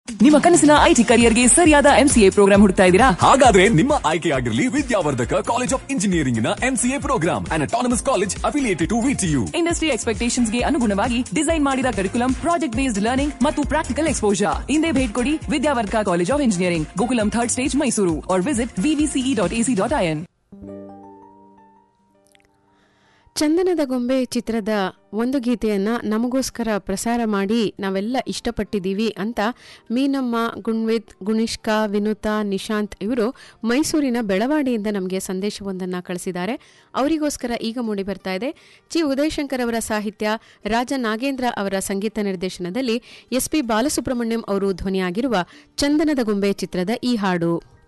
ನಿಮ್ಮ ಕನಸಿನ ಐಟಿ ಕರಿಯರ್ಗೆ ಸರಿಯಾದ ಎಂಸಿಎ ಪ್ರೋಗ್ರಾಂ ಹುಡುಕ್ತಾ ಇದ್ದೀರಾ ಹಾಗಾದ್ರೆ ನಿಮ್ಮ ಆಯ್ಕೆಯಾಗಿರಲಿ ವಿದ್ಯಾವರ್ಧಕ ಕಾಲೇಜ್ ಆಫ್ ಇಂಜಿನಿಯರಿಂಗ್ ನ MCA program and autonomous college affiliated to VTU industry expectations ಗೆ ಅನುಗುಣವಾಗಿ ಡಿಸೈನ್ ಮಾಡಿದ ಕರಿಕುಲಂ ಪ್ರಾಜೆಕ್ಟ್ ಬೇಸ್ಡ್ ಲರ್ನಿಂಗ್ ಮತ್ತು ಪ್ರಾಕ್ಟಿಕಲ್ ಎಕ್ಸ್ಪೋಜರ್ ಹಿಂದೆ ಭೇಟಿ ಕೊಡಿ Vidyavardhaka college of engineering Gokulam third stage Mysuru or visit VVCE dot AC dot IN ಚಂದನದ ಗೊಂಬೆ ಚಿತ್ರದ ಒಂದು ಗೀತೆಯನ್ನ ನಮಗೋಸ್ಕರ ಪ್ರಸಾರ ಮಾಡಿ ನಾವೆಲ್ಲ ಇಷ್ಟಪಟ್ಟಿದ್ದೀವಿ ಅಂತ ಮೀನಮ್ಮ ಗುಣ್ವಿತ್ ಗುಣಿಷ್ಕಾ ವಿನುತಾ ನಿಶಾಂತ್ ಇವರು ಮೈಸೂರಿನ ಬೆಳವಾಡಿಯಿಂದ ನಮಗೆ ಸಂದೇಶವೊಂದನ್ನು ಕಳಿಸಿದ್ದಾರೆ ಅವರಿಗೋಸ್ಕರ ಈಗ ಮೂಡಿ ಬರ್ತಾ ಇದೆ ಜಿ ಉದಯಶಂಕರ್ ಅವರ ಸಾಹಿತ್ಯ ರಾಜ ನಾಗೇಂದ್ರ ಅವರ ಸಂಗೀತ ನಿರ್ದೇಶನದಲ್ಲಿ ಎಸ್ ಪಿ ಬಾಲಸುಬ್ರಹ್ಮಣ್ಯಂ ಅವರು ಧ್ವನಿಯಾಗಿರುವ ಚಂದನದ ಗೊಂಬೆ ಚಿತ್ರದ ಈ ಹಾಡು